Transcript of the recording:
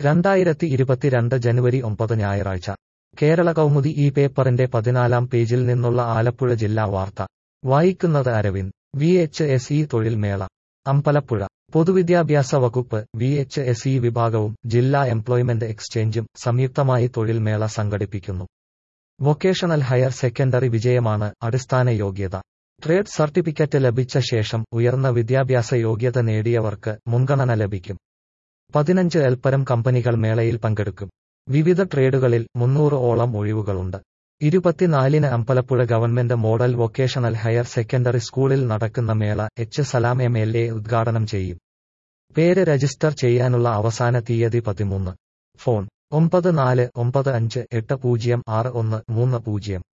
രണ്ടായിരത്തി ഇരുപത്തിരണ്ട് ജനുവരി ഒമ്പത് ഞായറാഴ്ച കേരള കൗമുദി ഈ പേപ്പറിന്റെ പതിനാലാം പേജിൽ നിന്നുള്ള ആലപ്പുഴ ജില്ലാ വാർത്ത വായിക്കുന്നത് Aravind V H S E തൊഴിൽ മേള അമ്പലപ്പുഴ പൊതുവിദ്യാഭ്യാസ വകുപ്പ് വി എച്ച് എസ് ഇ വിഭാഗവും ജില്ലാ എംപ്ലോയ്മെന്റ് എക്സ്ചേഞ്ചും സംയുക്തമായി തൊഴിൽ മേള സംഘടിപ്പിക്കുന്നു വൊക്കേഷണൽ ഹയർ സെക്കൻഡറി വിജയമാണ് അടിസ്ഥാന യോഗ്യത ട്രേഡ് സർട്ടിഫിക്കറ്റ് ലഭിച്ച ശേഷം ഉയർന്ന വിദ്യാഭ്യാസ യോഗ്യത നേടിയവർക്ക് മുൻഗണന ലഭിക്കും പതിനഞ്ച് എൽപ്പരം കമ്പനികൾ മേളയിൽ പങ്കെടുക്കും വിവിധ ട്രേഡുകളിൽ മുന്നൂറ് ഓളം ഒഴിവുകളുണ്ട് ഇരുപത്തിനാലിന് Ambalappuzha government model vocational higher secondary സ്കൂളിൽ നടക്കുന്ന മേള H Salam M L A ഉദ്ഘാടനം ചെയ്യും പേര് രജിസ്റ്റർ ചെയ്യാനുള്ള അവസാന തീയതി പതിമൂന്ന് ഫോൺ ഒമ്പത് നാല് ഒമ്പത് അഞ്ച് എട്ട് പൂജ്യം ആറ് ഒന്ന് മൂന്ന് പൂജ്യം